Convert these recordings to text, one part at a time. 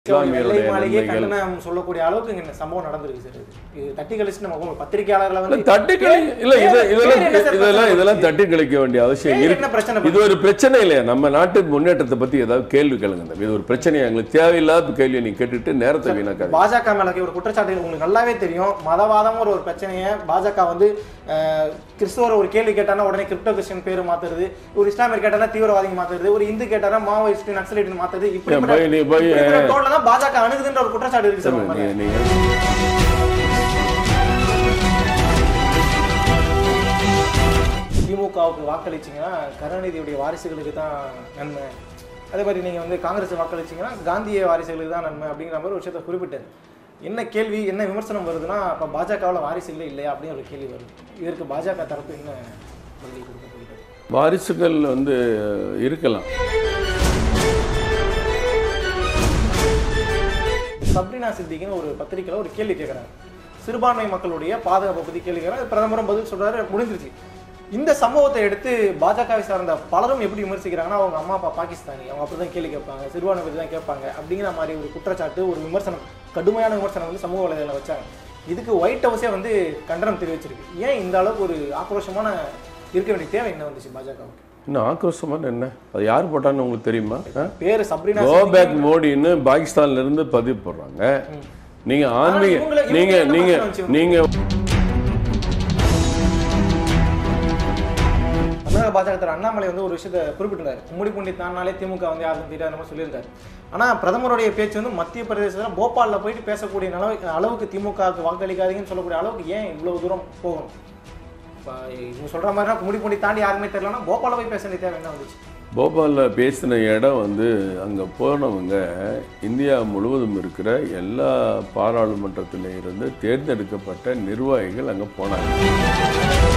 வெள்ளை இஸ்லாமியருடைய மாளிகை நன்மைகள் கண்டனம் சொல்லக்கூடிய அளவுக்கு இங்க சம்பவம் நடந்திருக்கு சார் இது. இது தட்டி கழிச்சு நம்ம பத்திரிகையாளர்களை இல்ல, வந்து தட்டி கழி இல்ல இது வேற- இதெல்லாம் வேற என்ன சார் இதெல்லாம் பிரச்சனை? இதெல்லாம் தட்டி கழிக்க வேண்டிய அவசியம் வேற இருக்கு என்ன பிரச்சனை இது ஒரு பிரச்சனை இல்லையா நம்ம நாட்டு முன்னேற்றத்தை பத்தி ஏதாவது கேள்வி கேளுங்க தம்பி. இது ஒரு பிரச்சனையா எங்களுக்கு தேவையில்லாத கேள்வியை நீ கேட்டுட்டு நேரத்தை வீணாக்காது பாஜக மேல ஒரு குற்றச்சாட்டு உங்களுக்கு நல்லாவே தெரியும் மதவாதம் ஒரு ஒரு பிரச்சனையை பாஜக வந்து அஹ், கிறிஸ்துவர் ஒரு கேள்வி கேட்டானா உடனே கிரிப்டோ கிறிஸ்டியன் பேர் மாத்துறது ஒரு இஸ்லாமியர் கேட்டானா தீவிரவாதி மாத்துறது ஒரு இந்து கேட்டானா மாவோயிஸ்ட் நக்சலைட் மாத்துறது இப்படி ஏன் போய் நீ போய் டோன்ல தான் பாஜக அணுகுதுன்ற ஒரு குற்றச்சாட்டு இருக்கு சார் உங்க மேல. நீ- நீங்க திமுகவுக்கு வாக்களிச்சீங்கன்னா கருணாநிதியுடைய வாரிசுகளுக்கு தான் நன்மை அதே மாதிரி நீங்கள் வந்து காங்கிரஸ் வாக்களிச்சீங்கன்னா காந்திய வாரிசுகளுக்கு தான் நன்மை அப்படிங்கிற மாதிரி ஒரு விஷயத்தை குறிப்பிட்டார் என்ன கேள்வி என்ன விமர்சனம் வருதுன்னா அப்போ பாஜகவில் வாரிசுகளே இல்லையா அப்படின்னு ஒரு கேள்வி வருது இதற்கு பாஜக தரப்பு என்ன பதில் கொடுக்க போகிறது வாரிசுகள் வந்து இருக்கலாம் சப்ரினா சித்திக்குன்னு ஒரு பத்திரிக்கையில் ஒரு கேள்வி கேட்குறாங்க சிறுபான்மை மக்களுடைய பாதுகாப்பை பற்றி கேள்வி கேட்குறாங்க பிரதமரும் பதில் சொல்றாரு முடிஞ்சிருச்சு இந்த சம்பவத்தை எடுத்து பாஜகவை சார்ந்த பலரும் எப்படி விமர்சிக்கிறாங்கன்னா அவங்க அம்மா அப்பா பாகிஸ்தானி அவங்க அப்படி தான் கேள்வி கேட்பாங்க சிறுபான்மை பற்றி தான் கேட்பாங்க அப்படிங்கிற மாதிரி ஒரு குற்றச்சாட்டு ஒரு விமர்சனம் கடுமையான விமர்சனம் வந்து சமூக வலைதளம் வச்சாங்க இதுக்கு ஒயிட் ஹவுஸே வந்து கண்டனம் தெரிவிச்சிருக்கு ஏன் இந்த அளவுக்கு ஒரு ஆக்ரோஷமான இருக்க வேண்டிய தேவை என்ன வந்துச்சு பாஜகவுக்கு இன்னும் ஆக்ரோஷமான என்ன அது யார் போட்டான்னு உங்களுக்கு தெரியுமா பேரு சப்ரினா கோ பேக் மோடின்னு பாகிஸ்தான்ல இருந்து பதிவு போடுறாங்க நீங்க ஆன்மீக இவங்களை- நீங்க இவங்களுக்கு என்ன நீங்க பிரச்சனை வந்துச்சு? நீங்க தமிழக பாஜக தலைவர் அண்ணாமலை வந்து ஒரு விஷயத்தை குறிப்பிட்டிருந்தாரு கும்முடி பூண்டி தானாலே திமுக வந்து யாருக்கும் தெரியாத மாதிரி சொல்லியிருக்காரு ஆனா பிரதமருடைய பேச்சு வந்து மத்திய பிரதேசத்தில் போபால்ல போயிட்டு பேசக்கூடிய அளவு அளவுக்கு திமுகவுக்கு வாக்களிக்காதீங்கன்னு சொல்லக்கூடிய அளவுக்கு ஏன் இவ்வளவு தூரம் போகணும் இப்போ இவங்க சொல்ற மாதிரினா கும்முடி பூண்டி தாண்டி யாருமே தெரியலன்னா போபால்ல போய் பேச வேண்டிய தேவை என்ன வந்துச்சு போபாலில் பேசின இடம் வந்து அங்கே போனவங்க இந்தியா முழுவதும் இருக்கிற எல்லா பாராளுமன்றத்தில இருந்து தேர்ந்தெடுக்கப்பட்ட நிர்வாகிகள் அங்கே போனாங்க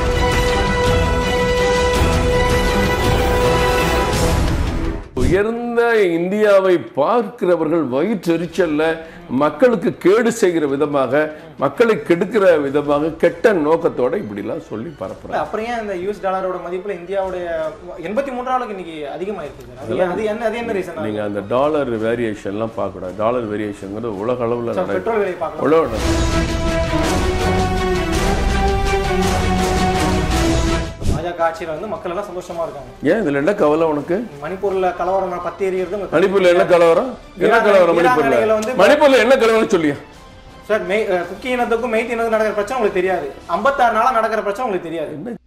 உயர்ந்த இந்தியாவை பார்க்கிறவர்கள் வயிற்றெரிச்சல்ல மக்களுக்கு கேடு செய்கிற விதமாக மக்களை கெடுக்கிற விதமாக கெட்ட நோக்கத்தோட இப்படிலாம் சொல்லி பரப்புறாங்க அப்புறம் ஏன் இந்த யூஎஸ் டாலரோட மதிப்புல இந்தியாவுடைய எண்பத்தி மூன்றாளுக்கு இன்னைக்கு அதிகமாயிருக்கு சார் அது ஏன்- அது என்ன அது என்ன ரீசன் நீங்க அந்த டாலர் வேரியேஷன்லாம் பார்க்கக்கூடாது டாலர் வேரியேஷன்ங்கிறது உலக அளவில் நடக்கும் பெட்ரோல் விலை பார்க்கலாம் உலக பாஜக ஆட்சியில வந்து மக்கள் எல்லாம் சந்தோஷமா இருக்காங்க ஏன் இதுல என்ன கவலை உனக்கு மணிப்பூர்ல கலவரம் பத்து எரியறது உங்களுக்கு மணிப்பூர்ல என்ன கலவரம் என்ன வீராங்கனை- கலவரம் மணிப்பூர்ல வீராங்கனைகளை வந்து- மணிப்பூர்ல என்ன கலவரம் சொல்லியா சார் மெய் அஹ் குக்கி இனத்துக்கும் மெய்த்தி இனத்துக்கும் நடக்கிற பிரச்சனை உங்களுக்கு தெரியாது ஐம்பத்தாறு நாளா நடக்கிற பிரச்சனை உங்களுக்கு தெரியாது என்ன